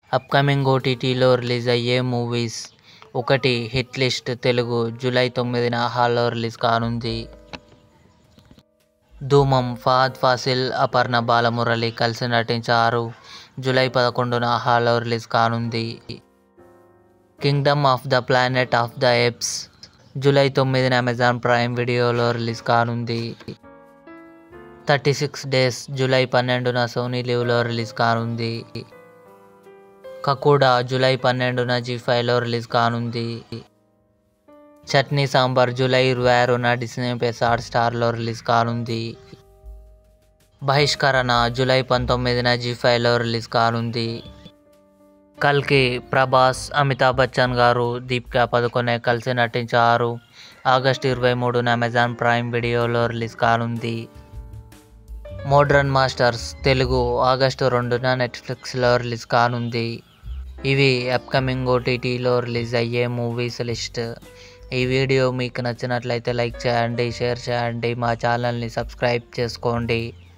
upcoming ఓటీటీలో release అయ్యే movies ఒకటి హిట్ లిస్ట్ తెలుగు జూలై తొమ్మిదిన హాల్లో రిలీజ్ కానుంది ధూమం ఫహద్ ఫాసిల్ అపర్ణ బాలమురళి కలిసి నటించారు జూలై పదకొండున హాల్లో రిలీజ్ కానుంది kingdom of the planet of the apes July తొమ్మిదిన అమెజాన్ ప్రైమ్ వీడియోలో రిలీజ్ కానుంది థర్టీ సిక్స్ డేస్ జూలై పన్నెండున సోనీ లీవ్లో రిలీజ్ కానుంది కకూడా జూలై పన్నెండున జీ ఫైవ్లో రిలీజ్ కానుంది చట్నీ సాంబార్ జూలై ఇరవై ఆరున డిస్నీ ప్లస్ హాట్ స్టార్లో రిలీజ్ కానుంది బహిష్కరణ జూలై పంతొమ్మిదిన జీ ఫైవ్లో రిలీజ్ కానుంది కల్కి ప్రభాస్ అమితాబ్ బచ్చన్ గారు దీపికా పదుకొనే కలిసి నటించారు ఆగస్టు ఇరవై మూడున అమెజాన్ ప్రైమ్ వీడియోలో రిలీజ్ కానుంది మోడ్రన్ మాస్టర్స్ తెలుగు ఆగస్టు రెండున నెట్ఫ్లిక్స్లో రిలీజ్ కానుంది ఇవి అప్కమింగ్ ఓటీటీలో రిలీజ్ అయ్యే మూవీస్ లిస్ట్ ఈ వీడియో మీకు నచ్చినట్లయితే లైక్ చేయండి షేర్ చేయండి మా ఛానల్ని సబ్స్క్రైబ్ చేసుకోండి